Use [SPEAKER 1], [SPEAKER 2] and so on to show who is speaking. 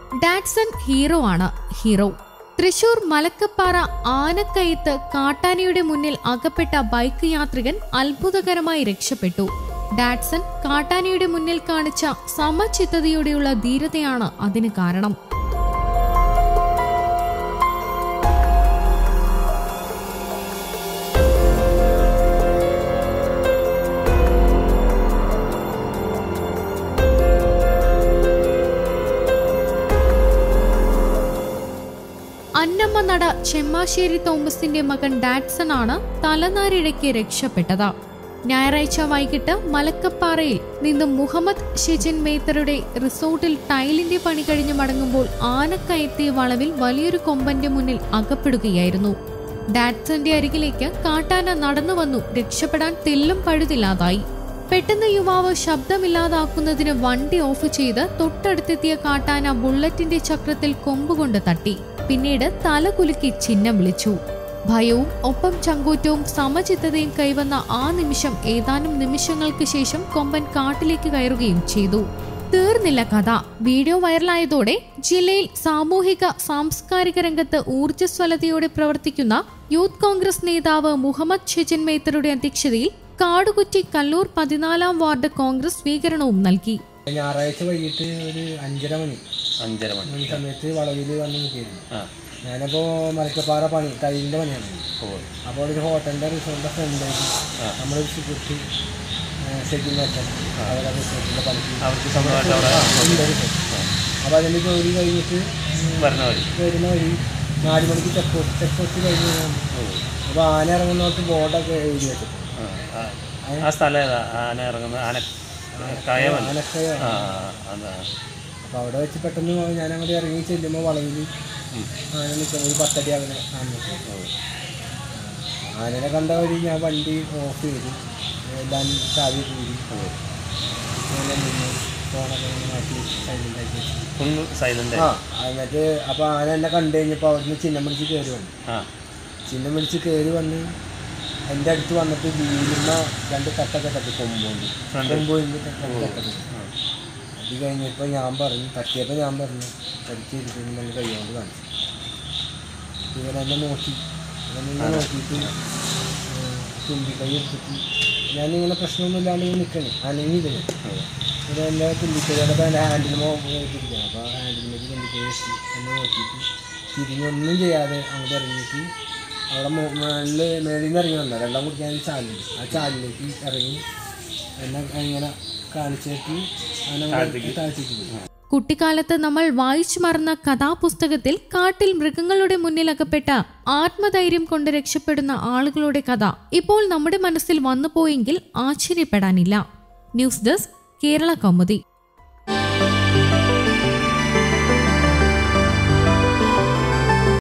[SPEAKER 1] Datson hero ആണ് hero Thrissur Malakkappara ആനക്കയത്ത് കാട്ടാനയുടെ മുന്നിൽ അകപ്പെട്ട ബൈക്ക് യാത്രികൻ അത്ഭുതകരമായി രക്ഷപ്പെട്ടു ഡാറ്റ്സൺ കാട്ടാനയുടെ മുന്നിൽ കാണിച്ച സമചിത്തതയോടെയുള്ള ധീരതയാണ് അതിന് കാരണം അന്നമ്മ നട ചെമ്മാശ്ശേരി തോമസിന്റെ മകൻ ഡാറ്റ്സൺ ആണ് തലനാരിഴയ്ക്ക് രക്ഷപ്പെട്ടത് ഞായറാഴ്ച വൈകിട്ട് മലക്കപ്പാറയിൽ നിന്നും മുഹമ്മദ് ഷെജിൻ മേത്തറുടെ റിസോർട്ടിൽ ടൈലിന്റെ പണി കഴിഞ്ഞ് മടങ്ങുമ്പോൾ ആനക്കയത്തിയ വളവിൽ വലിയൊരു കൊമ്പന്റെ മുന്നിൽ അകപ്പെടുകയായിരുന്നു ഡാറ്റ്സന്റെ അരികിലേക്ക് കാട്ടാന നടന്നു വന്നു രക്ഷപ്പെടാൻ തെല്ലും പഴുതില്ലാതായി പെട്ടെന്ന് യുവാവ് ശബ്ദമില്ലാതാക്കുന്നതിന് വണ്ടി ഓഫ് ചെയ്ത് തൊട്ടടുത്തെത്തിയ കാട്ടാന ബുള്ളറ്റിന്റെ ചക്രത്തിൽ കൊമ്പുകൊണ്ട് തട്ടി പിന്നീട് തല കുലുക്കി ചിഹ്നം വിളിച്ചു ഭയവും ഒപ്പം ചങ്കൂറ്റവും സമചിത്തതയും കൈവന്ന ആ നിമിഷം ഏതാനും നിമിഷങ്ങൾക്ക് ശേഷം കൊമ്പൻ കാട്ടിലേക്ക് കയറുകയും ചെയ്തു തീർന്നില്ല കഥ വീഡിയോ വൈറലായതോടെ ജില്ലയിൽ സാമൂഹിക സാംസ്കാരിക രംഗത്ത് ഊർജ്ജസ്വലതയോടെ പ്രവർത്തിക്കുന്ന യൂത്ത് കോൺഗ്രസ് നേതാവ് മുഹമ്മദ് ഷെജൻ മേത്തറുടെ അധ്യക്ഷതയിൽ കാടുകുറ്റി കല്ലൂർ പതിനാലാം വാർഡ് കോൺഗ്രസ് സ്വീകരണവും നൽകി
[SPEAKER 2] ഞായറാഴ്ച വൈകിട്ട് ഒരു അഞ്ചര മണി
[SPEAKER 3] അഞ്ചര മണി
[SPEAKER 2] ഈ സമയത്ത് വളവിൽ വന്ന് നിൽക്കുകയായിരുന്നു
[SPEAKER 3] ആ
[SPEAKER 2] ഞാനപ്പോൾ മലക്കപ്പാറ പണി ടൈലിൻ്റെ പണിയാണ്
[SPEAKER 3] ഓ
[SPEAKER 2] അപ്പോൾ ഒരു ഹോട്ടലിൻ്റെ റിസോർട്ടിൻ്റെ ഫ്രണ്ടായിട്ട് നമ്മളൊരു സുഹൃത്ത് ഷെഡിൻ വെച്ചാൽ അവിടെ റിസോർട്ടിൻ്റെ പണിക്ക്
[SPEAKER 3] അവർക്ക് സ്വന്തമായിട്ട് അവിടെ
[SPEAKER 2] ഉണ്ട് റിസോർട്ട് അപ്പോൾ അതിൻ്റെ ജോലി കഴിഞ്ഞിട്ട്
[SPEAKER 3] വരുന്ന വഴി
[SPEAKER 2] വരുന്ന വഴി നാല് മണിക്ക് ചെക്ക് പോസ്റ്റ് ചെക്ക് പോസ്റ്റ് കഴിഞ്ഞ്
[SPEAKER 3] ഓ
[SPEAKER 2] അപ്പോൾ ആന ഇറങ്ങുന്നവർക്ക് ബോർഡൊക്കെ എഴുതി വെച്ചിട്ട്
[SPEAKER 3] ആ, ആ. ആ സ്ഥലം ഏതാ ആന ഇറങ്ങുന്നത് ആന കയമൻ
[SPEAKER 2] ആനൊക്കെ
[SPEAKER 3] ആ അതാ
[SPEAKER 2] അപ്പോൾ അവിടെ വെച്ച് പെട്ടെന്ന് ഞാൻ അങ്ങോട്ട് ഇറങ്ങി ചെല്ലുമ്പോൾ വളവിൽ ആന നിൽക്കുന്ന ഒരു പത്തടി അങ്ങനെ കാണുന്നു ആനനെ കണ്ട വഴി ഞാൻ വണ്ടി ഓഫ് ചെയ്തു എല്ലാം ചാവി കൂടി അങ്ങനെ നിന്ന് ഫോണൊക്കെ ഇങ്ങനെ മാറ്റി സൈലൻ്റ് ആക്കി വെച്ചു.
[SPEAKER 3] ഫുൾ സൈലന്റ്
[SPEAKER 2] ആ എന്നിട്ട് അപ്പോൾ ആന എന്നെ കണ്ടു കഴിഞ്ഞപ്പോൾ അവിടുന്ന് ചിഹ്നം പിടിച്ച് കയറി വന്നു
[SPEAKER 3] ആ
[SPEAKER 2] ചിഹ്നം പിടിച്ച് കയറി വന്ന് എൻ്റെ അടുത്ത് വന്നിട്ട് വീഴുന്ന രണ്ട് തട്ടൊക്കെ തട്ടി കൊമ്പുകൊണ്ട്
[SPEAKER 3] Front.
[SPEAKER 2] കൊമ്പുകൊണ്ട് രണ്ട് തട്ടൊക്കെ അത് കഴിഞ്ഞപ്പോൾ ഞാൻ പറഞ്ഞു തട്ടിയപ്പോൾ ഞാൻ പറഞ്ഞു തടിച്ചിരിക്കുന്നു നമ്മൾ കൈകൊണ്ട് കാണിച്ചു ഇവൻ എന്നെ നോക്കി ഇവൻ എന്നെ നോക്കിയിട്ട് തുമ്പിക്കൈ എടുത്തിട്ട് ഞാനിങ്ങനെ പ്രശ്നമൊന്നുമില്ലാണ്ട് ഇങ്ങനെ നിൽക്കണേ അനങ്ങിയില്ല ഇത് എൻ്റെ തുമ്പിക്കൈയുടെ എൻ്റെ ഹാൻഡിലുമോ ഇട്ടിരിക്കണം അപ്പോൾ ആ ഹാൻഡിലേക്ക് തുമ്പിക്കൈ വെച്ച് എന്നെ നോക്കിയിട്ട് തിരിഞ്ഞൊന്നും ചെയ്യാതെ അങ്ങോട്ട് ഇറങ്ങിയിട്ട് അവിടെ മുകളിൽ മേളിൽ നിന്ന് ഇറങ്ങി വന്നാൽ വെള്ളം കുടിക്കാൻ ഒരു ചാലുണ്ട് ആ ചാലിലേക്ക് ഇറങ്ങി എന്നെ ഇങ്ങനെ കാണിച്ചിട്ട് അങ്ങനെ താഴ്ത്തിക്ക് പോയി
[SPEAKER 1] കുട്ടിക്കാലത്ത് നമ്മൾ വായിച്ചു മറന്ന കഥാപുസ്തകത്തിൽ കാട്ടിൽ മൃഗങ്ങളുടെ മുന്നിൽ അകപ്പെട്ട ആത്മധൈര്യം കൊണ്ട് രക്ഷപ്പെടുന്ന ആളുകളുടെ കഥ ഇപ്പോൾ നമ്മുടെ മനസ്സിൽ വന്നുപോയെങ്കിൽ ആശ്ചര്യപ്പെടാനില്ല ന്യൂസ് ഡെസ്ക് കേരള കൗമുദി